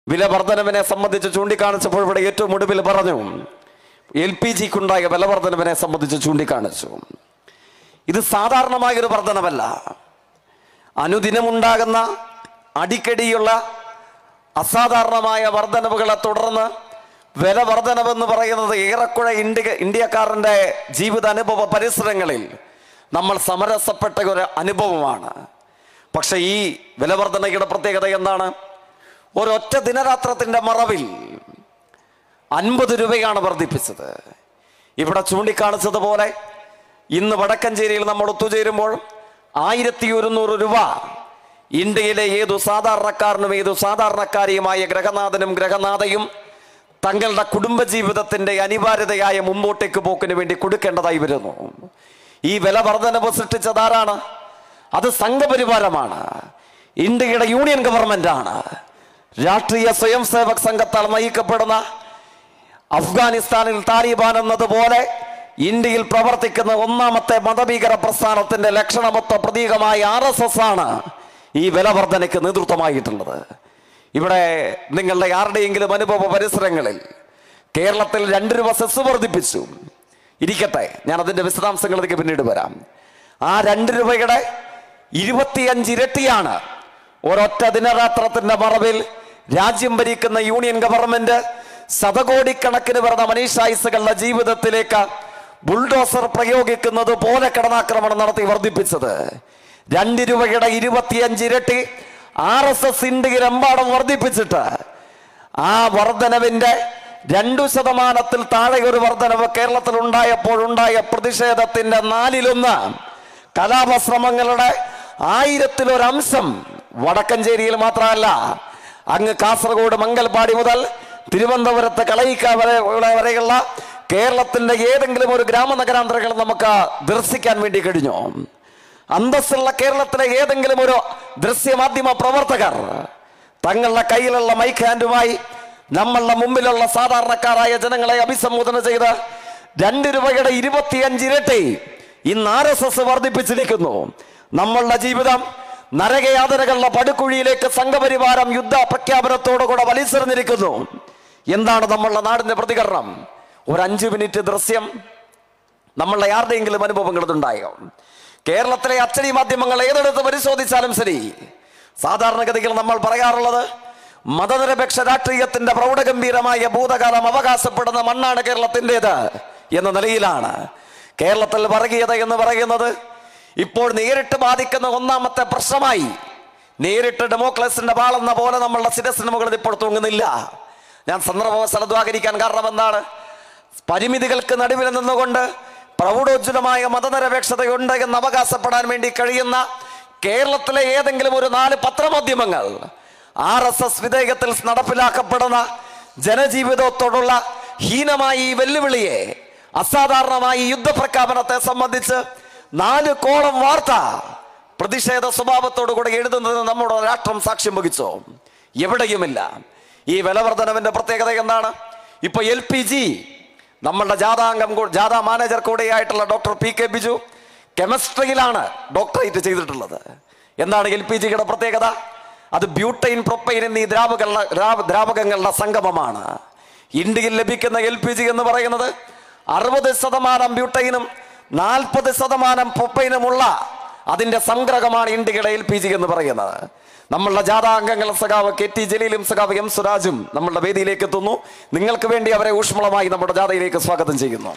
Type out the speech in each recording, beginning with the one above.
വില വർധനവിനെ സംബന്ധിച്ച് ചൂണ്ടിക്കാണിച്ചപ്പോൾ ഇവിടെ ഏറ്റവും ഒടുവിൽ പറഞ്ഞു എൽ പി ജിക്കുണ്ടായ വില വർധനവിനെ സംബന്ധിച്ച് ചൂണ്ടിക്കാണിച്ചു ഇത് സാധാരണമായ ഒരു വർധനവല്ല അനുദിനമുണ്ടാകുന്ന അടിക്കടിയുള്ള അസാധാരണമായ വർധനവുകളെ തുടർന്ന് വില വർധനവെന്ന് പറയുന്നത് ഏറെക്കുറെ ഇന്ത്യ ഇന്ത്യക്കാരൻ്റെ ജീവിത അനുഭവ പരിസരങ്ങളിൽ നമ്മൾ സമരസപ്പെട്ട ഒരു അനുഭവമാണ് പക്ഷെ ഈ വിലവർധനയുടെ പ്രത്യേകത എന്താണ് ഒരൊറ്റ ദിനരാത്രത്തിൻ്റെ മറവിൽ അൻപത് രൂപയാണ് വർദ്ധിപ്പിച്ചത് ഇവിടെ ചൂണ്ടിക്കാണിച്ചതുപോലെ ഇന്ന് വടക്കഞ്ചേരിയിൽ നമ്മൾ ഒത്തുചേരുമ്പോൾ ആയിരത്തി ഒരുന്നൂറ് രൂപ ഇന്ത്യയിലെ ഏതു സാധാരണക്കാരനും ഏതു സാധാരണക്കാരിയുമായ ഗ്രഹനാഥനും ഗ്രഹനാഥയും തങ്ങളുടെ കുടുംബജീവിതത്തിന്റെ അനിവാര്യതയായ മുമ്പോട്ടേക്ക് പോക്കിന് വേണ്ടി കൊടുക്കേണ്ടതായി വരുന്നു ഈ വില വർധനവ് സൃഷ്ടിച്ചതാരാണ് അത് സംഘപരിവാരമാണ് ഇന്ത്യയുടെ യൂണിയൻ ഗവൺമെന്റ് ആണ് രാഷ്ട്രീയ സ്വയം സേവക് സംഘത്താൽ നയിക്കപ്പെടുന്ന അഫ്ഗാനിസ്ഥാനിൽ താലിബാൻ എന്നതുപോലെ ഇന്ത്യയിൽ പ്രവർത്തിക്കുന്ന ഒന്നാമത്തെ മതഭീകര പ്രസ്ഥാനത്തിന്റെ ലക്ഷണമൊത്ത പ്രതീകമായ ആർ എസ് എസ് ആണ് ഈ വിലവർധനയ്ക്ക് നേതൃത്വമായിട്ടുള്ളത് ഇവിടെ നിങ്ങളുടെ ആരുടെയെങ്കിലും അനുഭവ പരിസരങ്ങളിൽ കേരളത്തിൽ രണ്ട് രൂപ സെസ് വർദ്ധിപ്പിച്ചു ഇരിക്കട്ടെ ഞാൻ അതിന്റെ വിശദാംശങ്ങളിലേക്ക് പിന്നീട് വരാം ആ രണ്ട് രൂപയുടെ ഇരുപത്തിയഞ്ച് ഇരട്ടിയാണ് ഒരൊറ്റ ദിനരാത്രത്തിന്റെ മറവിൽ രാജ്യം ഭരിക്കുന്ന യൂണിയൻ ഗവൺമെന്റ് ശതകോടിക്കണക്കിന് വരുന്ന മനുഷ്യായുസുകളുടെ ജീവിതത്തിലേക്ക് ബുൾഡോസർ പ്രയോഗിക്കുന്നത് പോലെ കടന്നാക്രമണം നടത്തി വർദ്ധിപ്പിച്ചത് രണ്ട് രൂപയുടെ ഇരുപത്തിയഞ്ച് ഇരട്ടി ആർ എസ് എസ് ഇന്ത്യയിലെമ്പാടും വർദ്ധിപ്പിച്ചിട്ട് ആ വർധനവിന്റെ രണ്ടു ശതമാനത്തിൽ താഴെ ഒരു വർധനവ് കേരളത്തിൽ ഉണ്ടായപ്പോൾ ഉണ്ടായ പ്രതിഷേധത്തിന്റെ നാലിലൊന്ന് കലാപശ്രമങ്ങളുടെ ആയിരത്തിലൊരംശം വടക്കഞ്ചേരിയിൽ മാത്രമല്ല അങ്ങ് കാസർഗോഡ് മംഗൽപാടി മുതൽ തിരുവനന്തപുരത്ത് കളയിക്ക വരെ വരെയുള്ള കേരളത്തിന്റെ ഏതെങ്കിലും ഒരു ഗ്രാമനഗരാന്തരങ്ങൾ നമുക്ക് ദർശിക്കാൻ വേണ്ടി കഴിഞ്ഞു അന്തസ്സുള്ള കേരളത്തിലെ ഏതെങ്കിലും ഒരു ദൃശ്യമാധ്യമ പ്രവർത്തകർ തങ്ങളുടെ കയ്യിലുള്ള മൈക്ക് ഹാൻഡുമായി നമ്മളുടെ മുമ്പിലുള്ള സാധാരണക്കാരായ ജനങ്ങളെ അഭിസംബോധന ചെയ്ത് രണ്ട് രൂപയുടെ ഇരുപത്തിയഞ്ച് ഇരട്ടി ഇന്ന് ആർ എസ് എസ് വർദ്ധിപ്പിച്ചിരിക്കുന്നു നമ്മളുടെ ജീവിതം നരകയാതനകളുടെ പടുക്കുഴിയിലേക്ക് സംഘപരിവാരം യുദ്ധ പ്രഖ്യാപനത്തോടുകൂടെ വലിച്ചെറിഞ്ഞിരിക്കുന്നു എന്താണ് നമ്മളുടെ നാടിന്റെ പ്രതികരണം ഒരു അഞ്ചു മിനിറ്റ് ദൃശ്യം നമ്മളുടെ ആരുടെയെങ്കിലും അനുഭവങ്ങൾ ഉണ്ടായോ കേരളത്തിലെ അച്ചടി മാധ്യമങ്ങൾ ഏതെടുത്ത് പരിശോധിച്ചാലും ശരി സാധാരണഗതിയിൽ നമ്മൾ പറയാറുള്ളത് മതനിരപേക്ഷ രാഷ്ട്രീയത്തിന്റെ പ്രൗഢഗംഭീരമായ ഭൂതകാലം അവകാശപ്പെടുന്ന മണ്ണാണ് കേരളത്തിൻ്റെത് എന്ന നിലയിലാണ് കേരളത്തിൽ വർഗീയത എന്ന് പറയുന്നത് ഇപ്പോൾ നേരിട്ട് ബാധിക്കുന്ന ഒന്നാമത്തെ പ്രശ്നമായി നേരിട്ട് ഡെമോക്രസിന്റെ പാളെന്ന പോലെ നമ്മളുടെ ശിരസിന് മുകളിൽ ഇപ്പോൾ തൂങ്ങുന്നില്ല ഞാൻ സന്ദർഭവശാൽ ദ്വാകരിക്കാൻ കാരണം എന്താണ് പരിമിതികൾക്ക് നടുവിൽ നിന്നുകൊണ്ട് പ്രൗഢോജ്വലമായ മതനിരപേക്ഷതയുണ്ട് എന്ന് അവകാശപ്പെടാൻ വേണ്ടി കഴിയുന്ന കേരളത്തിലെ ഏതെങ്കിലും ഒരു നാല് പത്രമാധ്യമങ്ങൾ ആർ എസ് എസ് വിധേയത്തിൽ നടപ്പിലാക്കപ്പെടുന്ന ജനജീവിതത്തോടുള്ള ഹീനമായ ഈ വെല്ലുവിളിയെ അസാധാരണമായ ഈ യുദ്ധപ്രഖ്യാപനത്തെ സംബന്ധിച്ച് നാല് കോളം വാർത്ത പ്രതിഷേധ സ്വഭാവത്തോടു കൂടെ എഴുതുന്നതിന് നമ്മുടെ രാഷ്ട്രം സാക്ഷ്യം വഹിച്ചോ എവിടെയുമില്ല ഈ വിലവർധനവിന്റെ പ്രത്യേകത എന്താണ് ഇപ്പൊ എൽ പി ജി നമ്മളുടെ ജാഥാംഗം കൂ- ജാഥാ മാനേജർ കൂടെയായിട്ടുള്ള ഡോക്ടർ പി കെ ബിജു കെമിസ്ട്രിയിലാണ് ഡോക്ടറേറ്റ് ചെയ്തിട്ടുള്ളത് എന്താണ് എൽ പി ജിയുടെ പ്രത്യേകത അത് ബ്യൂട്ടൈൻ പ്രൊപ്പൈൻ എന്നീ ദ്രാവകങ്ങളുടെ ദ്രാവ- ദ്രാവകങ്ങളുടെ സംഗമമാണ് ഇന്ത്യയിൽ ലഭിക്കുന്ന എൽ പി ജി എന്ന് പറയുന്നത് അറുപത് ശതമാനം ബ്യൂട്ടൈനും നാൽപ്പത് ശതമാനം പ്രൊപ്പൈനുമുള്ള അതിന്റെ സംഗ്രഹമാണ് ഇന്ത്യയുടെ എൽ പി ജി എന്ന് പറയുന്നത് നമ്മളുടെ ജാഥാംഗങ്ങൾ സഖാവ് കെ ടി ജലീലും സഖാവ് എം സുരാജും നമ്മളുടെ വേദിയിലേക്ക് എത്തുന്നു നിങ്ങൾക്ക് വേണ്ടി അവരെ ഊഷ്മളമായി നമ്മുടെ ജാഥയിലേക്ക് സ്വാഗതം ചെയ്യുന്നു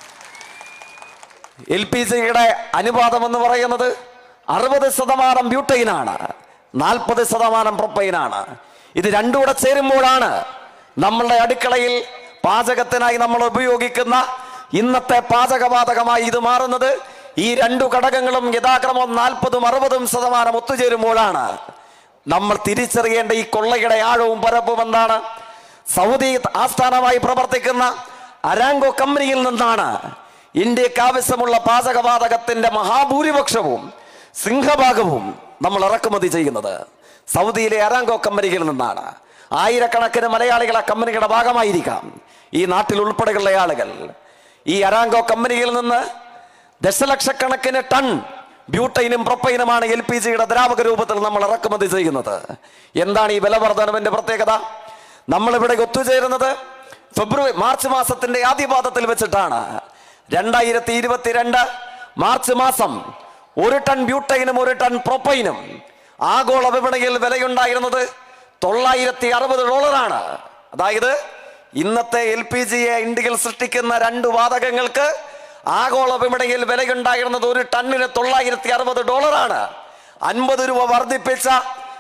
എൽ പി ജിയുടെ അനുപാതം എന്ന് പറയുന്നത് അറുപത് ശതമാനം ബ്യൂട്ടൈനാണ് നാൽപ്പത് ശതമാനം പ്രൊപ്പൈനാണ് ഇത് രണ്ടും കൂടെ ചേരുമ്പോഴാണ് നമ്മളുടെ അടുക്കളയിൽ പാചകത്തിനായി നമ്മൾ ഉപയോഗിക്കുന്ന ഇന്നത്തെ പാചകവാതകമായി ഇത് മാറുന്നത് ഈ രണ്ടു ഘടകങ്ങളും യഥാക്രമം നാൽപ്പതും അറുപതും ശതമാനം ഒത്തുചേരുമ്പോഴാണ് നമ്മൾ തിരിച്ചറിയേണ്ട ഈ കൊള്ളയുടെ ആഴവും പരപ്പും എന്താണ് സൗദി ആസ്ഥാനമായി പ്രവർത്തിക്കുന്ന അരാങ്കോ കമ്പനിയിൽ നിന്നാണ് ഇന്ത്യക്ക് ആവശ്യമുള്ള പാചകവാതകത്തിന്റെ മഹാഭൂരിപക്ഷവും സിംഹഭാഗവും നമ്മൾ ഇറക്കുമതി ചെയ്യുന്നത് സൗദിയിലെ അരാങ്കോ കമ്പനിയിൽ നിന്നാണ് ആയിരക്കണക്കിന് മലയാളികൾ ആ കമ്പനിയുടെ ഭാഗമായിരിക്കാം ഈ നാട്ടിൽ ഉൾപ്പെടെയുള്ള ആളുകൾ ഈ അരാങ്കോ കമ്പനിയിൽ നിന്ന് ദശലക്ഷക്കണക്കിന് ടൺ ബ്യൂട്ടൈനും പ്രൊപ്പൈനുമാണ് എൽ പി ജിയുടെ ദ്രാവക രൂപത്തിൽ നമ്മൾ ഇറക്കുമതി ചെയ്യുന്നത് എന്താണ് ഈ വില വർധനവിന്റെ പ്രത്യേകത നമ്മളിവിടെ ഒത്തുചേരുന്നത് ഫെബ്രുവരി മാർച്ച് മാസത്തിന്റെ ആദ്യപാദത്തിൽ വെച്ചിട്ടാണ് രണ്ടായിരത്തി ഇരുപത്തിരണ്ട് മാർച്ച് മാസം ഒരു ടൺ ബ്യൂട്ടൈനും ഒരു ടൺ പ്രൊപ്പൈനും ആഗോള വിപണിയിൽ വിലയുണ്ടായിരുന്നത് തൊള്ളായിരത്തി അറുപത് ഡോളറാണ് അതായത് ഇന്നത്തെ എൽ പി ജിയെ ഇന്ത്യയിൽ സൃഷ്ടിക്കുന്ന രണ്ട് വാതകങ്ങൾക്ക് ആഗോള വിപണിയിൽ വിലയുണ്ടായിരുന്നത് ഒരു ടണ്ണിന് തൊള്ളായിരത്തി അറുപത് ഡോളറാണ് അൻപത് രൂപ വർദ്ധിപ്പിച്ച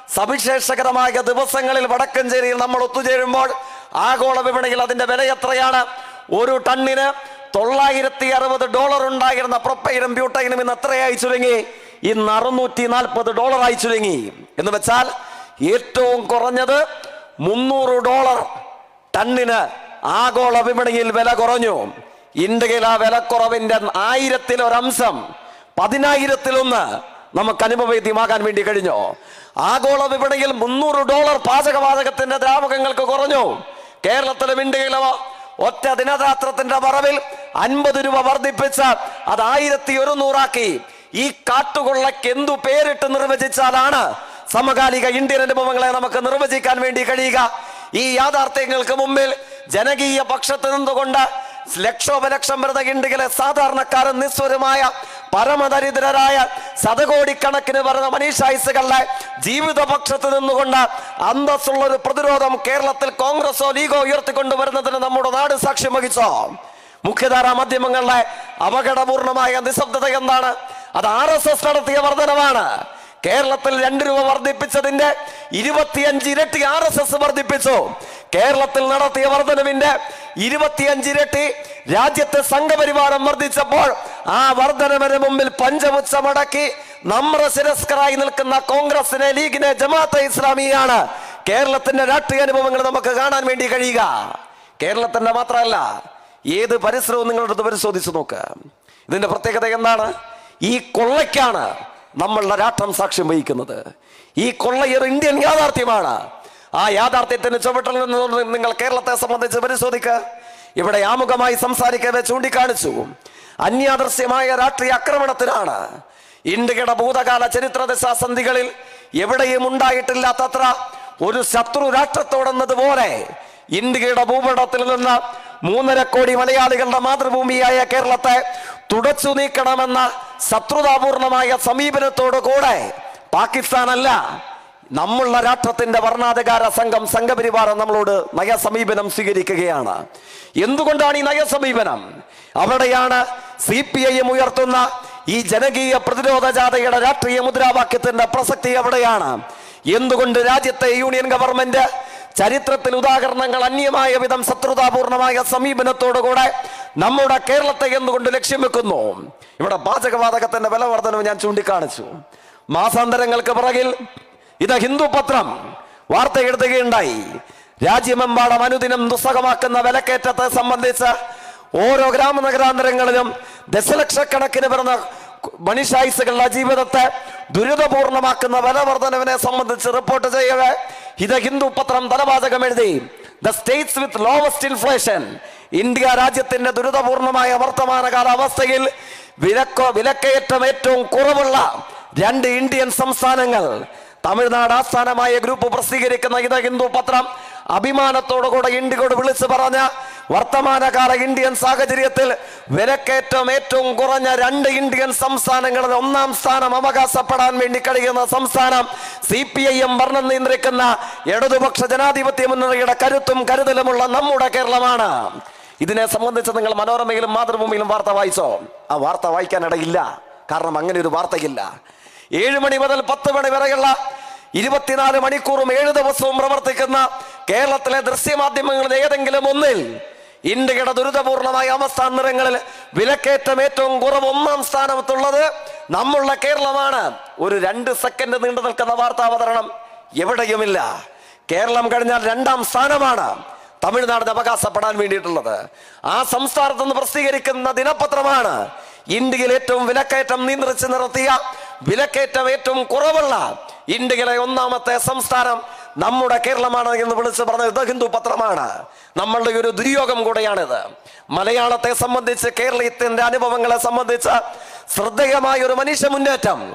സവിശേഷകരമായ ദിവസങ്ങളിൽ വടക്കഞ്ചേരിയിൽ നമ്മൾ ഒത്തുചേരുമ്പോൾ ആഗോള വിപണിയിൽ അതിന്റെ വില എത്രയാണ് ഒരു ടണ്ണിന് തൊള്ളായിരത്തി അറുപത് ഡോളർ ഉണ്ടായിരുന്ന പ്രൊപ്പൈനും ബ്യൂട്ടൈനും ഇന്ന് എത്രയായി ചുരുങ്ങി ഇന്ന് അറുന്നൂറ്റി നാൽപ്പത് ഡോളറായി ചുരുങ്ങി എന്ന് വെച്ചാൽ ഏറ്റവും കുറഞ്ഞത് മുന്നൂറ് ഡോളർ ടണ്ണിന് ആഗോള വിപണിയിൽ വില കുറഞ്ഞു ഇന്ത്യയിൽ ആ വിലക്കുറവിന്റെ ആയിരത്തിൽ ഒരംശം പതിനായിരത്തിലൊന്ന് നമുക്ക് അനുഭവേദ്യമാകാൻ വേണ്ടി കഴിഞ്ഞു ആഗോള വിപണിയിൽ മുന്നൂറ് ഡോളർ പാചകവാതകത്തിന്റെ ദ്രാവകങ്ങൾക്ക് കുറഞ്ഞു കേരളത്തിലും ഇന്ത്യയിലോ ഒറ്റ ദിനരാത്രത്തിന്റെ മറവിൽ അൻപത് രൂപ വർദ്ധിപ്പിച്ച് അത് ആയിരത്തി ഒരുന്നൂറാക്കി ഈ കാട്ടുകൊള്ളയ്ക്ക് എന്തു പേരിട്ട് നിർവചിച്ചാലാണ് സമകാലിക ഇന്ത്യൻ അനുഭവങ്ങളെ നമുക്ക് നിർവചിക്കാൻ വേണ്ടി കഴിയുക ഈ യാഥാർത്ഥ്യങ്ങൾക്ക് മുമ്പിൽ ജനകീയ പക്ഷത്ത് നിന്നുകൊണ്ട് ലക്ഷോപലക്ഷം വരുന്ന ഇന്ത്യയിലെ സാധാരണക്കാരൻ നിസ്വരമായ പരമദരിദ്രരായ ശതകോടിക്കണക്കിന് വരുന്ന മനുഷ്യായുസുകളുടെ ജീവിതപക്ഷത്ത് നിന്നുകൊണ്ട് അന്തസ്സുള്ള ഒരു പ്രതിരോധം കേരളത്തിൽ കോൺഗ്രസോ ലീഗോ ഉയർത്തിക്കൊണ്ടുവരുന്നതിന് നമ്മുടെ നാട് സാക്ഷ്യം വഹിച്ചോ മുഖ്യധാരാ മാധ്യമങ്ങളുടെ അപകടപൂർണമായ നിശബ്ദത എന്താണ് അത് ആർ എസ് എസ് നടത്തിയ വർധനമാണ് കേരളത്തിൽ രണ്ട് രൂപ വർദ്ധിപ്പിച്ചതിന്റെ ഇരുപത്തിയഞ്ച് ഇരട്ടി ആർ എസ് എസ് വർദ്ധിപ്പിച്ചു കേരളത്തിൽ നടത്തിയ വർധനവിന്റെ ഇരുപത്തിയഞ്ച് ഇരട്ടി രാജ്യത്തെ സംഘപരിവാരം വർദ്ധിച്ചപ്പോൾ ആ വർധനവിന് മുമ്പിൽ പഞ്ചമുച്ച മടക്കി നമ്മുടെ ശിരസ്കരായി നിൽക്കുന്ന കോൺഗ്രസിനെ ലീഗിനെ ജമാഅത്തെ ഇസ്ലാമിയാണ് കേരളത്തിന്റെ രാഷ്ട്രീയ അനുഭവങ്ങൾ നമുക്ക് കാണാൻ വേണ്ടി കഴിയുക കേരളത്തിന്റെ മാത്രമല്ല ഏത് പരിസരവും നിങ്ങളെടുത്ത് പരിശോധിച്ച് നോക്കുക ഇതിന്റെ പ്രത്യേകത എന്താണ് ഈ കൊള്ളയ്ക്കാണ് നമ്മളുടെ രാഷ്ട്രം സാക്ഷ്യം വഹിക്കുന്നത് ഈ കൊള്ളയൊരു ഇന്ത്യൻ യാഥാർത്ഥ്യമാണ് ആ യാഥാർത്ഥ്യത്തിന് ചുവട്ടിൽ നിന്ന് നിങ്ങൾ കേരളത്തെ സംബന്ധിച്ച് പരിശോധിക്കുക ഇവിടെ ആമുഖമായി സംസാരിക്കവേ ചൂണ്ടിക്കാണിച്ചു അന്യാദൃശ്യമായ രാഷ്ട്രീയ ആക്രമണത്തിനാണ് ഇന്ത്യയുടെ ഭൂതകാല ചരിത്ര ദശാസന്ധികളിൽ എവിടെയും ഉണ്ടായിട്ടില്ലാത്തത്ര ഒരു ശത്രു രാഷ്ട്രത്തോടെന്നതുപോലെ ഇന്ത്യയുടെ ഭൂപടത്തിൽ നിന്ന് മൂന്നര കോടി മലയാളികളുടെ മാതൃഭൂമിയായ കേരളത്തെ തുടച്ചു നീക്കണമെന്ന ശത്രുതാപൂർണമായ സമീപനത്തോടു കൂടെ പാകിസ്ഥാനല്ല നമ്മളുടെ രാഷ്ട്രത്തിന്റെ ഭരണാധികാര സംഘം സംഘപരിവാരം നമ്മളോട് നയസമീപനം സ്വീകരിക്കുകയാണ് എന്തുകൊണ്ടാണ് ഈ നയസമീപനം അവിടെയാണ് സി പി ഐ എം ഉയർത്തുന്ന ഈ ജനകീയ പ്രതിരോധ ജാഥയുടെ രാഷ്ട്രീയ മുദ്രാവാക്യത്തിന്റെ പ്രസക്തി അവിടെയാണ് എന്തുകൊണ്ട് രാജ്യത്തെ യൂണിയൻ ഗവൺമെന്റ് ചരിത്രത്തിൽ ഉദാഹരണങ്ങൾ അന്യമായ വിധം ശത്രുതാപൂർണമായ സമീപനത്തോടുകൂടെ നമ്മുടെ കേരളത്തെ എന്തുകൊണ്ട് ലക്ഷ്യം വെക്കുന്നു ഇവിടെ പാചകവാതകത്തിന്റെ വില വർധനവ് ഞാൻ ചൂണ്ടിക്കാണിച്ചു മാസാന്തരങ്ങൾക്ക് പിറകിൽ ഇത് ഹിന്ദു പത്രം വാർത്ത എഴുതുകയുണ്ടായി രാജ്യമെമ്പാടും അനുദിനം ദുസ്സഹമാക്കുന്ന വിലക്കയറ്റത്തെ സംബന്ധിച്ച് ഓരോ ഗ്രാമനഗരാന്തരങ്ങളിലും ദശലക്ഷക്കണക്കിന് വരുന്ന മനുഷ്യായുസുകളുടെ ജീവിതത്തെ ദുരിതപൂർണമാക്കുന്ന വിലവർധനവിനെ സംബന്ധിച്ച് റിപ്പോർട്ട് ചെയ്യവേ ഇത് ഹിന്ദു പത്രം തലവാചകം എഴുതി the states with lowest inflation India രാജ്യത്തിന്റെ ദുരിതപൂർണമായ വർത്തമാനകാല അവസ്ഥയിൽ വിലക്കോ വിലക്കയറ്റം ഏറ്റവും കുറവുള്ള രണ്ട് ഇന്ത്യൻ സംസ്ഥാനങ്ങൾ തമിഴ്നാട് ആസ്ഥാനമായ ഗ്രൂപ്പ് പ്രസിദ്ധീകരിക്കുന്ന ഇത് ഹിന്ദു പത്രം അഭിമാനത്തോടുകൂടെ ഇന്ത്യയോട് വിളിച്ചു പറഞ്ഞ വർത്തമാനകാല ഇന്ത്യൻ സാഹചര്യത്തിൽ വിലക്കയറ്റം ഏറ്റവും കുറഞ്ഞ രണ്ട് ഇന്ത്യൻ സംസ്ഥാനങ്ങളിൽ ഒന്നാം സ്ഥാനം അവകാശപ്പെടാൻ വേണ്ടി കഴിയുന്ന സംസ്ഥാനം സി പി ഐ എം ഭരണം നിയന്ത്രിക്കുന്ന ഇടതുപക്ഷ ജനാധിപത്യ മുന്നണിയുടെ കരുത്തും കരുതലുമുള്ള നമ്മുടെ കേരളമാണ് ഇതിനെ സംബന്ധിച്ച് നിങ്ങൾ മനോരമയിലും മാതൃഭൂമിയിലും വാർത്ത വായിച്ചോ ആ വാർത്ത വായിക്കാനിടയില്ല കാരണം അങ്ങനെ ഒരു വാർത്തയില്ല ഏഴ് മണി മുതൽ പത്ത് മണി വരെയുള്ള ഇരുപത്തിനാല് മണിക്കൂറും ഏഴ് ദിവസവും പ്രവർത്തിക്കുന്ന കേരളത്തിലെ ദൃശ്യമാധ്യമങ്ങളിൽ ഏതെങ്കിലും ഒന്നിൽ ഇന്ത്യയുടെ ദുരിതപൂർണമായ അവസ്ഥ നിറങ്ങളിൽ വിലക്കയറ്റം ഏറ്റവും കുറവ് ഒന്നാം സ്ഥാനത്തുള്ളത് നമ്മളുടെ കേരളമാണ് ഒരു രണ്ട് സെക്കൻഡ് നീണ്ടു നിൽക്കുന്ന വാർത്താവതരണം എവിടെയുമില്ല കേരളം കഴിഞ്ഞാൽ രണ്ടാം സ്ഥാനമാണ് തമിഴ്നാടിന് അവകാശപ്പെടാൻ വേണ്ടിയിട്ടുള്ളത് ആ സംസ്ഥാനത്ത് നിന്ന് പ്രസിദ്ധീകരിക്കുന്ന ദിനപത്രമാണ് ഇന്ത്യയിൽ ഏറ്റവും വിലക്കയറ്റം നിയന്ത്രിച്ച് നിർത്തിയ വിലക്കയറ്റം ഏറ്റവും കുറവുള്ള ഇന്ത്യയിലെ ഒന്നാമത്തെ സംസ്ഥാനം നമ്മുടെ കേരളമാണ് എന്ന് വിളിച്ച് പറഞ്ഞത് ഇത് ഹിന്ദു പത്രമാണ് നമ്മളുടെ ഒരു ദുര്യോഗം കൂടെയാണിത് മലയാളത്തെ സംബന്ധിച്ച് കേരളത്തിന്റെ അനുഭവങ്ങളെ സംബന്ധിച്ച് ശ്രദ്ധേയമായ ഒരു മനുഷ്യ മുന്നേറ്റം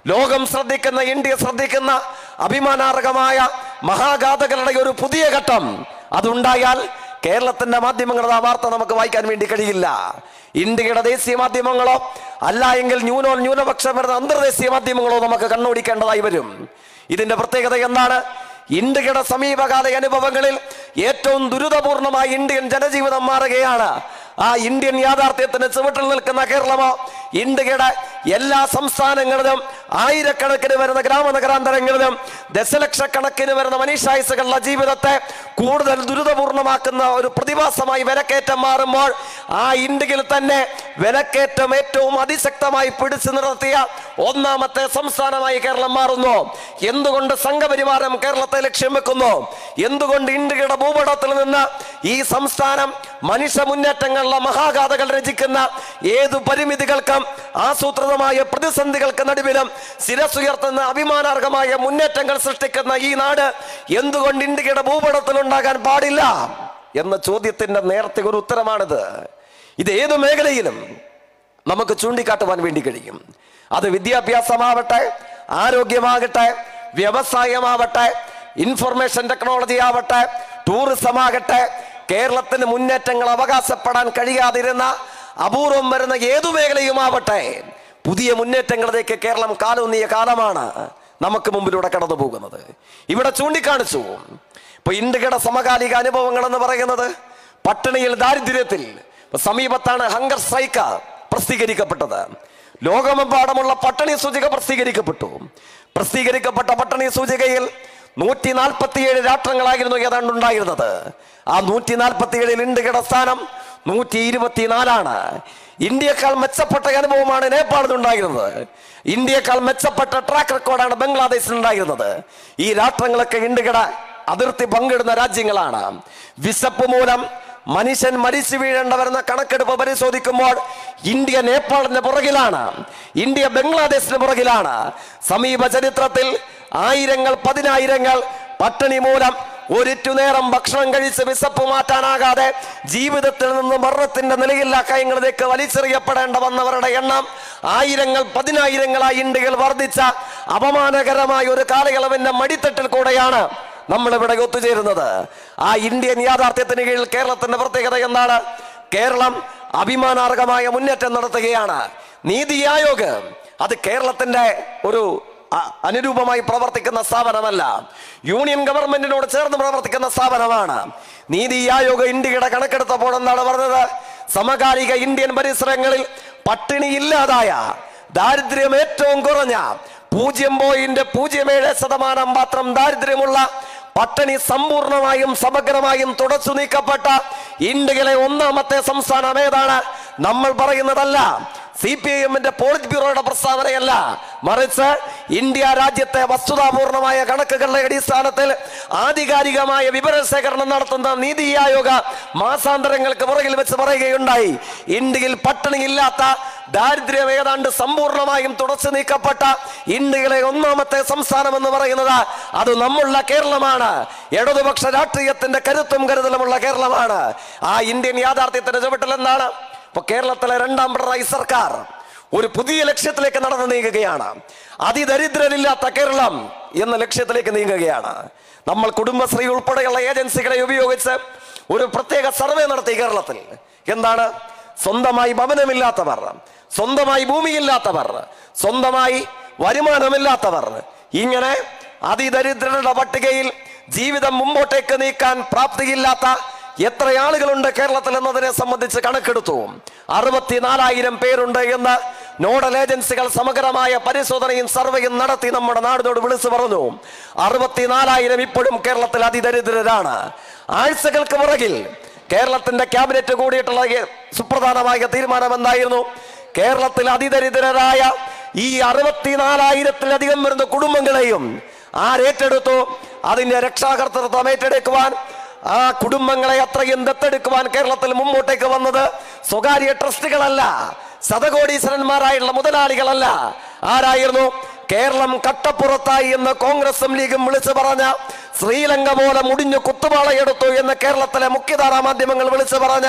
ലോകം ശ്രദ്ധിക്കുന്ന ഇന്ത്യ ശ്രദ്ധിക്കുന്ന അഭിമാനാർഹമായ മഹാഗാഥകളുടെ ഒരു പുതിയ ഘട്ടം അതുണ്ടായാൽ കേരളത്തിന്റെ മാധ്യമങ്ങളുടെ ആ വാർത്ത നമുക്ക് വായിക്കാൻ വേണ്ടി കഴിയില്ല ഇന്ത്യയുടെ ദേശീയ മാധ്യമങ്ങളോ അല്ല എങ്കിൽ ന്യൂനോ ന്യൂനപക്ഷം വരുന്ന അന്തർദേശീയ മാധ്യമങ്ങളോ നമുക്ക് കണ്ണോടിക്കേണ്ടതായി വരും ഇതിന്റെ പ്രത്യേകത എന്താണ് ഇന്ത്യയുടെ സമീപകാല അനുഭവങ്ങളിൽ ഏറ്റവും ദുരിതപൂർണമായ ഇന്ത്യൻ ജനജീവിതം മാറുകയാണ് ആ ഇന്ത്യൻ യാഥാർത്ഥ്യത്തിന് ചുവട്ടിൽ നിൽക്കുന്ന കേരളമോ ഇന്ത്യയുടെ എല്ലാ സംസ്ഥാനങ്ങളിലും ആയിരക്കണക്കിന് വരുന്ന ഗ്രാമനഗരാന്തരങ്ങളിലും ദശലക്ഷക്കണക്കിന് വരുന്ന മനുഷ്യായുസുകളുടെ ജീവിതത്തെ കൂടുതൽ ദുരിതപൂർണമാക്കുന്ന ഒരു പ്രതിഭാസമായി വിലക്കയറ്റം മാറുമ്പോൾ ആ ഇന്ത്യയിൽ തന്നെ വിലക്കയറ്റം ഏറ്റവും അതിശക്തമായി പിടിച്ചു നിർത്തിയ ഒന്നാമത്തെ സംസ്ഥാനമായി കേരളം മാറുന്നു എന്തുകൊണ്ട് സംഘപരിവാരം കേരളത്തെ ലക്ഷ്യം വെക്കുന്നു എന്തുകൊണ്ട് ഇന്ത്യയുടെ ഭൂപടത്തിൽ നിന്ന് ഈ സംസ്ഥാനം മനുഷ്യ മുന്നേറ്റങ്ങളുടെ മഹാഗാഥകൾ രചിക്കുന്ന ഏതു പരിമിതികൾക്കും ആസൂത്രിതമായ പ്രതിസന്ധികൾക്ക് നടുവിലും ശിരസുയർത്തുന്ന അഭിമാനാർഹമായ മുന്നേറ്റങ്ങൾ സൃഷ്ടിക്കുന്ന ഈ നാട് എന്തുകൊണ്ട് ഇന്ത്യയുടെ ഭൂപടത്തിൽ ഉണ്ടാകാൻ പാടില്ല എന്ന ചോദ്യത്തിന്റെ നേരത്തെ ഒരു ഉത്തരമാണിത് ഇത് ഏതു മേഖലയിലും നമുക്ക് ചൂണ്ടിക്കാട്ടുവാൻ വേണ്ടി കഴിയും അത് വിദ്യാഭ്യാസമാവട്ടെ ആരോഗ്യമാകട്ടെ വ്യവസായമാവട്ടെ ഇൻഫർമേഷൻ ടെക്നോളജി ആവട്ടെ ടൂറിസം ആകട്ടെ കേരളത്തിന് മുന്നേറ്റങ്ങൾ അവകാശപ്പെടാൻ കഴിയാതിരുന്ന അപൂർവം വരുന്ന ഏതു മേഖലയുമാവട്ടെ പുതിയ മുന്നേറ്റങ്ങളിലേക്ക് കേരളം കാലൂന്നിയ കാലമാണ് നമുക്ക് മുമ്പിലൂടെ കടന്നു പോകുന്നത് ഇവിടെ ചൂണ്ടിക്കാണിച്ചു ഇപ്പൊ ഇന്ത്യയുടെ സമകാലിക അനുഭവങ്ങൾ എന്ന് പറയുന്നത് പട്ടിണിയിൽ ദാരിദ്ര്യത്തിൽ ഇപ്പൊ സമീപത്താണ് ഹങ്കർ സ്ട്രൈക്ക് പ്രസിദ്ധീകരിക്കപ്പെട്ടത് ലോകമെമ്പാടുമുള്ള പട്ടിണി സൂചിക പ്രസിദ്ധീകരിക്കപ്പെട്ടു പ്രസിദ്ധീകരിക്കപ്പെട്ട പട്ടിണി സൂചികയിൽ നൂറ്റി നാൽപ്പത്തിയേഴ് രാഷ്ട്രങ്ങളായിരുന്നു ഏതാണ്ട് ഉണ്ടായിരുന്നത് ആ നൂറ്റി നാൽപ്പത്തിയേഴിൽ ഇന്ത്യയുടെ സ്ഥാനം നൂറ്റി ഇരുപത്തിനാലാണ് ഇന്ത്യക്കാൾ മെച്ചപ്പെട്ട അനുഭവമാണ് നേപ്പാളിനുണ്ടായിരുന്നത് ഇന്ത്യക്കാൾ മെച്ചപ്പെട്ട ട്രാക്ക് റെക്കോർഡാണ് ബംഗ്ലാദേശിനുണ്ടായിരുന്നത് ഈ രാഷ്ട്രങ്ങളൊക്കെ ഇന്ത്യയുടെ അതിർത്തി പങ്കിടുന്ന രാജ്യങ്ങളാണ് വിശപ്പ് മൂലം മനുഷ്യൻ മരിച്ചു വീഴേണ്ട വരുന്ന കണക്കെടുപ്പ് പരിശോധിക്കുമ്പോൾ ഇന്ത്യ നേപ്പാളിന്റെ പുറകിലാണ് ഇന്ത്യ ബംഗ്ലാദേശിന് പുറകിലാണ് സമീപ ചരിത്രത്തിൽ ആയിരങ്ങൾ പതിനായിരങ്ങൾ പട്ടിണി മൂലം ഒരിറ്റു നേരം ഭക്ഷണം കഴിച്ച് വിശപ്പ് മാറ്റാനാകാതെ ജീവിതത്തിൽ നിന്ന് മരണത്തിന്റെ നിലയില്ലാ കയങ്ങളിലേക്ക് വലിച്ചെറിയപ്പെടേണ്ട വന്നവരുടെ എണ്ണം ആയിരങ്ങൾ പതിനായിരങ്ങളായി ഇന്ത്യയിൽ വർദ്ധിച്ച അപമാനകരമായ ഒരു കാലയളവിന്റെ മടിത്തട്ടിൽ കൂടെയാണ് നമ്മൾ ഇവിടെ ഒത്തുചേരുന്നത് ആ ഇന്ത്യൻ യാഥാർത്ഥ്യത്തിന് കീഴിൽ കേരളത്തിന്റെ പ്രത്യേകത എന്താണ് കേരളം അഭിമാനാർഹമായ മുന്നേറ്റം നടത്തുകയാണ് നീതി ആയോഗ് അത് കേരളത്തിന്റെ ഒരു അ- അനുരൂപമായി പ്രവർത്തിക്കുന്ന സ്ഥാപനമല്ല യൂണിയൻ ഗവൺമെന്റിനോട് ചേർന്ന് പ്രവർത്തിക്കുന്ന സ്ഥാപനമാണ് നീതി ആയോഗ് ഇന്ത്യയുടെ കണക്കെടുത്തപ്പോൾ എന്താണ് പറഞ്ഞത് സമകാലിക ഇന്ത്യൻ പരിസരങ്ങളിൽ പട്ടിണി ഇല്ലാതായ ദാരിദ്ര്യം ഏറ്റവും കുറഞ്ഞ പൂജ്യം പോയിന്റ് പൂജ്യം ഏഴ് ശതമാനം മാത്രം ദാരിദ്ര്യമുള്ള പട്ടിണി സമ്പൂർണമായും സമഗ്രമായും തുടച്ചു നീക്കപ്പെട്ട ഇന്ത്യയിലെ ഒന്നാമത്തെ സംസ്ഥാനം ഏതാണ് നമ്മൾ പറയുന്നതല്ല സി പി ഐ എമ്മിന്റെ പോളിറ്റ് ബ്യൂറോയുടെ പ്രസ്താവനയല്ല മറിച്ച് ഇന്ത്യ രാജ്യത്തെ വസ്തുതാപൂർണമായ കണക്കുകളുടെ അടിസ്ഥാനത്തിൽ ആധികാരികമായ വിവരശേഖരണം നടത്തുന്ന നീതി ആയോഗ് മാസാന്തരങ്ങൾക്ക് പുറകിൽ വെച്ച് പറയുകയുണ്ടായി ഇന്ത്യയിൽ പട്ടിണിയില്ലാത്ത ദാരിദ്ര്യം ഏതാണ്ട് സമ്പൂർണമായും തുടച്ചു നീക്കപ്പെട്ട ഇന്ത്യയിലെ ഒന്നാമത്തെ സംസ്ഥാനം എന്ന് പറയുന്നത് അത് നമ്മളുടെ കേരളമാണ് ഇടതുപക്ഷ രാഷ്ട്രീയത്തിന്റെ കരുത്തും കരുതലുമുള്ള കേരളമാണ് ആ ഇന്ത്യൻ യാഥാർത്ഥ്യത്തിന്റെ ചുവട്ടിൽ എന്താണ് ഇപ്പൊ കേരളത്തിലെ രണ്ടാം പിണറായി സർക്കാർ ഒരു പുതിയ ലക്ഷ്യത്തിലേക്ക് നടന്നു നീങ്ങുകയാണ് അതിദരിദ്രരില്ലാത്ത കേരളം എന്ന ലക്ഷ്യത്തിലേക്ക് നീങ്ങുകയാണ് നമ്മൾ കുടുംബശ്രീ ഉൾപ്പെടെയുള്ള ഏജൻസികളെ ഉപയോഗിച്ച് ഒരു പ്രത്യേക സർവേ നടത്തി കേരളത്തിൽ എന്താണ് സ്വന്തമായി ഭവനമില്ലാത്തവർ സ്വന്തമായി ഭൂമിയില്ലാത്തവർ സ്വന്തമായി വരുമാനമില്ലാത്തവർ ഇങ്ങനെ അതിദരിദ്രരുടെ പട്ടികയിൽ ജീവിതം മുമ്പോട്ടേക്ക് നീക്കാൻ പ്രാപ്തിയില്ലാത്ത എത്ര ആളുകളുണ്ട് കേരളത്തിൽ എന്നതിനെ സംബന്ധിച്ച് കണക്കെടുത്തു അറുപത്തിനാലായിരം പേരുണ്ട് എന്ന് നോഡൽ ഏജൻസികൾ സമഗ്രമായ പരിശോധനയും സർവേയും നടത്തി നമ്മുടെ നാടിനോട് വിളിച്ചു പറഞ്ഞു അറുപത്തിനാലായിരം ഇപ്പോഴും കേരളത്തിൽ അതിദരിദ്രരാണ് ആഴ്ചകൾക്ക് പുറകിൽ കേരളത്തിന്റെ ക്യാബിനറ്റ് കൂടിയിട്ടുള്ള ഈ സുപ്രധാനമായ തീരുമാനം എന്തായിരുന്നു കേരളത്തിൽ അതിദരിദ്രരായ ഈ അറുപത്തിനാലായിരത്തിലധികം വരുന്ന കുടുംബങ്ങളെയും ആരേറ്റെടുത്തു അതിന്റെ രക്ഷാകർത്തൃത്വം ഏറ്റെടുക്കുവാൻ ആ കുടുംബങ്ങളെ അത്രയും ദത്തെടുക്കുവാൻ കേരളത്തിൽ മുമ്പോട്ടേക്ക് വന്നത് സ്വകാര്യ ട്രസ്റ്റുകളല്ല ശതകോടീശ്വരന്മാരായുള്ള മുതലാളികളല്ല ആരായിരുന്നു കേരളം കട്ടപ്പുറത്തായി എന്ന് കോൺഗ്രസും ലീഗും വിളിച്ചു പറഞ്ഞ ശ്രീലങ്ക പോലെ മുടിഞ്ഞു കുത്തുപാളയെടുത്തു എന്ന് കേരളത്തിലെ മുഖ്യധാരാ മാധ്യമങ്ങൾ വിളിച്ചു പറഞ്ഞ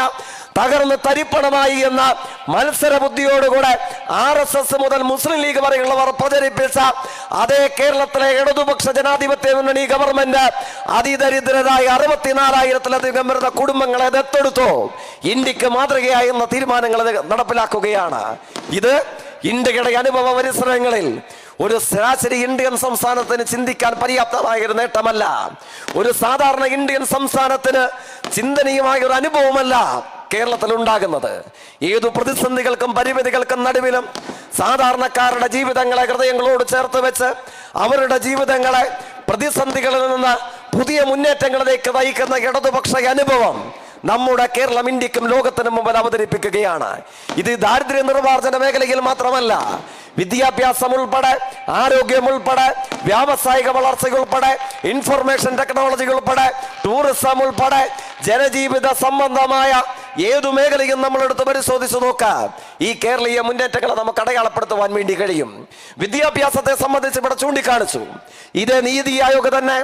തകർന്ന് തരിപ്പണമായി എന്ന മത്സര ബുദ്ധിയോടുകൂടെ ആർ എസ് എസ് മുതൽ മുസ്ലിം ലീഗ് വരെയുള്ളവർ പ്രചരിപ്പിച്ച അതേ കേരളത്തിലെ ഇടതുപക്ഷ ജനാധിപത്യ മുന്നണി ഗവൺമെന്റ് അതിദരിദ്രരായ അറുപത്തിനാലായിരത്തിലധികം വരുന്ന കുടുംബങ്ങളെ ദത്തെടുത്തു ഇന്ത്യക്ക് മാതൃകയായുന്ന തീരുമാനങ്ങൾ ഇത് നടപ്പിലാക്കുകയാണ് ഇത് ഇന്ത്യയുടെ അനുഭവ പരിസരങ്ങളിൽ ഒരു ശരാശരി ഇന്ത്യൻ സംസ്ഥാനത്തിന് ചിന്തിക്കാൻ പര്യാപ്തമായ ഒരു നേട്ടമല്ല ഒരു സാധാരണ ഇന്ത്യൻ സംസ്ഥാനത്തിന് ചിന്തനീയമായ ഒരു അനുഭവമല്ല കേരളത്തിൽ ഉണ്ടാകുന്നത് ഏതു പ്രതിസന്ധികൾക്കും പരിമിതികൾക്കും നടുവിലും സാധാരണക്കാരുടെ ജീവിതങ്ങളെ ഹൃദയങ്ങളോട് ചേർത്ത് വെച്ച് അവരുടെ ജീവിതങ്ങളെ പ്രതിസന്ധികളിൽ നിന്ന് പുതിയ മുന്നേറ്റങ്ങളിലേക്ക് നയിക്കുന്ന ഇടതുപക്ഷ അനുഭവം നമ്മുടെ കേരളം ഇന്ത്യക്കും ലോകത്തിനും മുമ്പിൽ അവതരിപ്പിക്കുകയാണ് ഇത് ദാരിദ്ര്യ നിർമ്മാർജ്ജന മേഖലയിൽ മാത്രമല്ല വിദ്യാഭ്യാസം ഉൾപ്പെടെ ആരോഗ്യം ഉൾപ്പെടെ വ്യാവസായിക വളർച്ച ഉൾപ്പെടെ ഇൻഫർമേഷൻ ടെക്നോളജി ഉൾപ്പെടെ ടൂറിസം ഉൾപ്പെടെ ജനജീവിത സംബന്ധമായ ഏതു മേഖലയും നമ്മൾ എടുത്ത് പരിശോധിച്ച് നോക്കാം ഈ കേരളീയ മുന്നേറ്റങ്ങളെ നമുക്ക് അടയാളപ്പെടുത്തുവാൻ വേണ്ടി കഴിയും വിദ്യാഭ്യാസത്തെ സംബന്ധിച്ച് ഇവിടെ ചൂണ്ടിക്കാണിച്ചു ഇതേ നീതി ആയോഗ് തന്നെ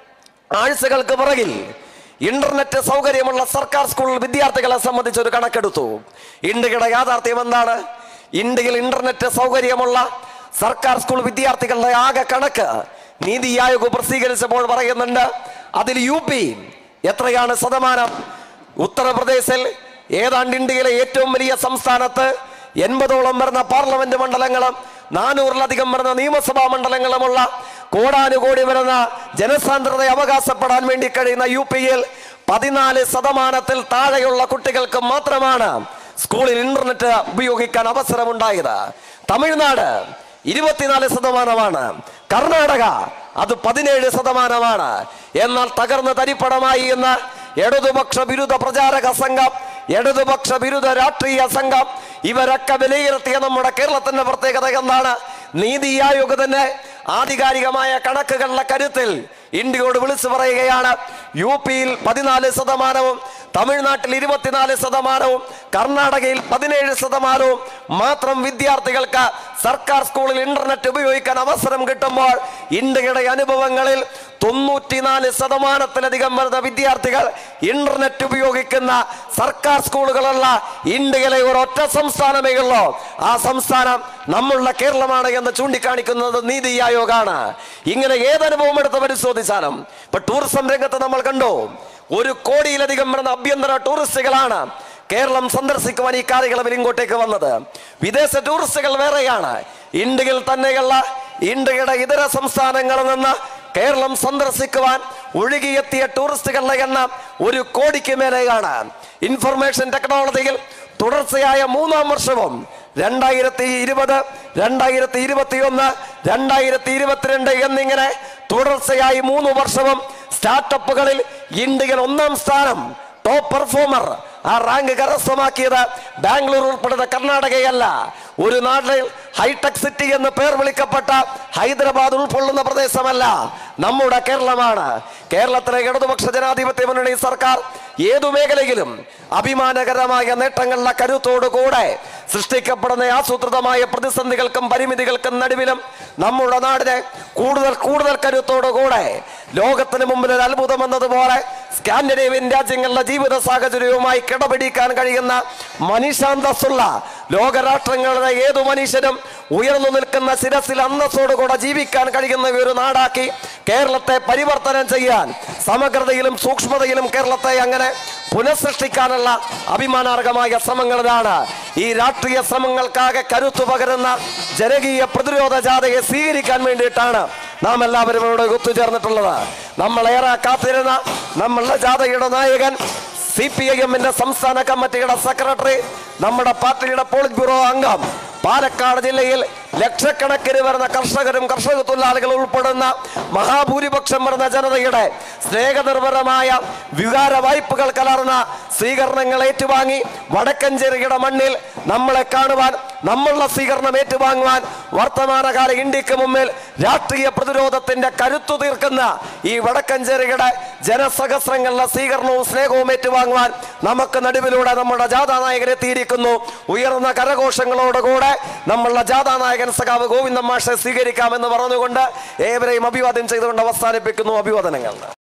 ആഴ്ചകൾക്ക് പുറകിൽ ഇന്റർനെറ്റ് സൗകര്യമുള്ള സർക്കാർ സ്കൂൾ വിദ്യാർത്ഥികളെ സംബന്ധിച്ച് ഒരു കണക്കെടുത്തു ഇന്ത്യയുടെ യാഥാർത്ഥ്യം എന്താണ് ഇന്ത്യയിൽ ഇന്റർനെറ്റ് സൗകര്യമുള്ള സർക്കാർ സ്കൂൾ വിദ്യാർത്ഥികളുടെ ആകെ കണക്ക് നീതി ആയോഗ് പ്രസിദ്ധീകരിച്ചപ്പോൾ പറയുന്നുണ്ട് അതിൽ യു പി എത്രയാണ് ശതമാനം ഉത്തർപ്രദേശിൽ ഏതാണ്ട് ഇന്ത്യയിലെ ഏറ്റവും വലിയ സംസ്ഥാനത്ത് എൺപതോളം വരുന്ന പാർലമെന്റ് മണ്ഡലങ്ങളും നാനൂറിലധികം വരുന്ന നിയമസഭാ മണ്ഡലങ്ങളുമുള്ള കോടാനുകോടി വരുന്ന ജനസാന്ദ്രതയെ അവകാശപ്പെടാൻ വേണ്ടി കഴിയുന്ന യു പിയിൽ പതിനാല് ശതമാനത്തിൽ താഴെയുള്ള കുട്ടികൾക്ക് മാത്രമാണ് സ്കൂളിൽ ഇന്റർനെറ്റ് ഉപയോഗിക്കാൻ അവസരമുണ്ടായത് തമിഴ്നാട് ഇരുപത്തിനാല് ശതമാനമാണ് കർണാടക അത് പതിനേഴ് ശതമാനമാണ് എന്നാൽ തകർന്ന് തരിപ്പണമായി എന്ന ഇടതുപക്ഷ വിരുദ്ധ പ്രചാരക സംഘം ഇടതുപക്ഷ വിരുദ്ധ രാഷ്ട്രീയ സംഘം ഇവരൊക്കെ വിലയിരുത്തിയ നമ്മുടെ കേരളത്തിന്റെ പ്രത്യേകത എന്താണ് നീതി ആയോഗ് തന്നെ ആധികാരികമായ കണക്കുകളുടെ കരുത്തിൽ ഇന്ത്യയോട് വിളിച്ചു പറയുകയാണ് യു പിയിൽ പതിനാല് ശതമാനവും തമിഴ്നാട്ടിൽ ഇരുപത്തിനാല് ശതമാനവും കർണാടകയിൽ പതിനേഴ് ശതമാനവും മാത്രം വിദ്യാർത്ഥികൾക്ക് സർക്കാർ സ്കൂളിൽ ഇന്റർനെറ്റ് ഉപയോഗിക്കാൻ അവസരം കിട്ടുമ്പോൾ ഇന്ത്യയുടെ അനുഭവങ്ങളിൽ തൊണ്ണൂറ്റിനാല് ശതമാനത്തിലധികം വരുന്ന വിദ്യാർത്ഥികൾ ഇന്റർനെറ്റ് ഉപയോഗിക്കുന്ന സർക്കാർ സ്കൂളുകളുള്ള ഇന്ത്യയിലെ ഒരൊറ്റ സംസ്ഥാനമേ ഉള്ളൂ ആ സംസ്ഥാനം നമ്മളുടെ കേരളമാണ് എന്ന് ചൂണ്ടിക്കാണിക്കുന്നത് നീതി ആയോഗാണ് ഇങ്ങനെ ഏതനുഭവം എടുത്ത് പരിശോധിച്ചാലും ഇപ്പൊ ടൂറിസം രംഗത്ത് നമ്മൾ കണ്ടു ഒരു കോടിയിലധികം വരുന്ന അഭ്യന്തര ടൂറിസ്റ്റുകളാണ് കേരളം സന്ദർശിക്കുവാൻ ഈ കാലയളവിൽ ഇങ്ങോട്ടേക്ക് വന്നത് വിദേശ ടൂറിസ്റ്റുകൾ വേറെയാണ് ഇന്ത്യയിൽ തന്നെയുള്ള ഇന്ത്യയുടെ ഇതര സംസ്ഥാനങ്ങളിൽ നിന്ന് കേരളം സന്ദർശിക്കുവാൻ ഒഴുകിയെത്തിയ ടൂറിസ്റ്റുകളുടെ എണ്ണം ഒരു കോടിക്ക് മേലെയാണ് ഇൻഫർമേഷൻ ടെക്നോളജിയിൽ തുടർച്ചയായ മൂന്നാം വർഷവും രണ്ടായിരത്തി ഇരുപത് രണ്ടായിരത്തി ഇരുപത്തി ഒന്ന് രണ്ടായിരത്തി ഇരുപത്തിരണ്ട് എന്നിങ്ങനെ തുടർച്ചയായി മൂന്ന് വർഷവും സ്റ്റാർട്ടപ്പുകളിൽ ഇന്ത്യയിൽ ഒന്നാം സ്ഥാനം ടോപ്പ് പെർഫോമർ ആ റാങ്ക് കരസ്ഥമാക്കിയത് ബാംഗ്ലൂർ ഉൾപ്പെടുന്ന കർണാടകയല്ല ഒരു നാട്ടിൽ ഹൈടെക് സിറ്റി എന്ന് പേർ വിളിക്കപ്പെട്ട ഹൈദരാബാദ് ഉൾക്കൊള്ളുന്ന പ്രദേശമല്ല നമ്മുടെ കേരളമാണ് കേരളത്തിലെ ഇടതുപക്ഷ ജനാധിപത്യ മുന്നണി സർക്കാർ ഏതു മേഖലയിലും അഭിമാനകരമായ നേട്ടങ്ങളുടെ കരുത്തോടുകൂടെ സൃഷ്ടിക്കപ്പെടുന്ന ആസൂത്രിതമായ പ്രതിസന്ധികൾക്കും പരിമിതികൾക്കും നടുവിലും നമ്മുടെ നാടിനെ കൂടുതൽ കൂടുതൽ കരുത്തോടുകൂടെ ലോകത്തിന് മുമ്പിൽ ഒരു അത്ഭുതം എന്നതുപോലെ സ്കാൻഡിനേവിയൻ രാജ്യങ്ങളുടെ ജീവിത സാഹചര്യവുമായി കിടപിടിക്കാൻ കഴിയുന്ന മനുഷ്യാന്തസ്സുള്ള ലോകരാഷ്ട്രങ്ങളുടെ ഏതു മനുഷ്യനും ഉയർന്നു നിൽക്കുന്ന ശിരസിൽ അന്തസ്സോടുകൂടെ ജീവിക്കാൻ കഴിയുന്ന ഒരു നാടാക്കി കേരളത്തെ പരിവർത്തനം ചെയ്യാൻ സമഗ്രതയിലും സൂക്ഷ്മതയിലും കേരളത്തെ അങ്ങനെ പുനഃസൃഷ്ടിക്കാനുള്ള അഭിമാനാർഹമായ ശ്രമങ്ങളിലാണ് ഈ രാഷ്ട്രീയ ശ്രമങ്ങൾക്കാകെ കരുത്തു പകരുന്ന ജനകീയ പ്രതിരോധ ജാഥയെ സ്വീകരിക്കാൻ വേണ്ടിയിട്ടാണ് നാം എല്ലാവരും ഇവിടെ ഒത്തുചേർന്നിട്ടുള്ളത് നമ്മളേറെ കാത്തിരുന്ന നമ്മളുടെ ജാഥയുടെ നായകൻ സി പി ഐ എമ്മിന്റെ സംസ്ഥാന കമ്മിറ്റിയുടെ സെക്രട്ടറി നമ്മുടെ പാർട്ടിയുടെ പോളിറ്റ് ബ്യൂറോ അംഗം പാലക്കാട് ജില്ലയിൽ ലക്ഷക്കണക്കിന് വരുന്ന കർഷകരും കർഷക തൊഴിലാളികളും ഉൾപ്പെടുന്ന മഹാഭൂരിപക്ഷം വരുന്ന ജനതയുടെ സ്നേഹനിർഭരമായ വികാര വായ്പകൾ കലർന്ന സ്വീകരണങ്ങൾ ഏറ്റുവാങ്ങി വടക്കഞ്ചേരിയുടെ മണ്ണിൽ നമ്മളെ കാണുവാൻ നമ്മളുടെ സ്വീകരണം ഏറ്റുവാങ്ങുവാൻ വർത്തമാനകാല ഇന്ത്യക്ക് മുമ്പിൽ രാഷ്ട്രീയ പ്രതിരോധത്തിന്റെ കരുത്തു തീർക്കുന്ന ഈ വടക്കഞ്ചേരിയുടെ ജനസഹസ്രങ്ങളുടെ സ്വീകരണവും സ്നേഹവും ഏറ്റുവാങ്ങുവാൻ നമുക്ക് നടുവിലൂടെ നമ്മുടെ ജാഥാനായകൻ എത്തിയിരിക്കുന്നു ഉയർന്ന കരഘോഷങ്ങളോടുകൂടെ നമ്മളുടെ ജാഥാനായകൻ സഖാവ് ഗോവിന്ദൻ മാഷെ സ്വീകരിക്കാമെന്ന് പറഞ്ഞുകൊണ്ട് ഏവരെയും അഭിവാദ്യം ചെയ്തുകൊണ്ട് അവസാനിപ്പിക്കുന്നു അഭിവാദനങ്ങൾ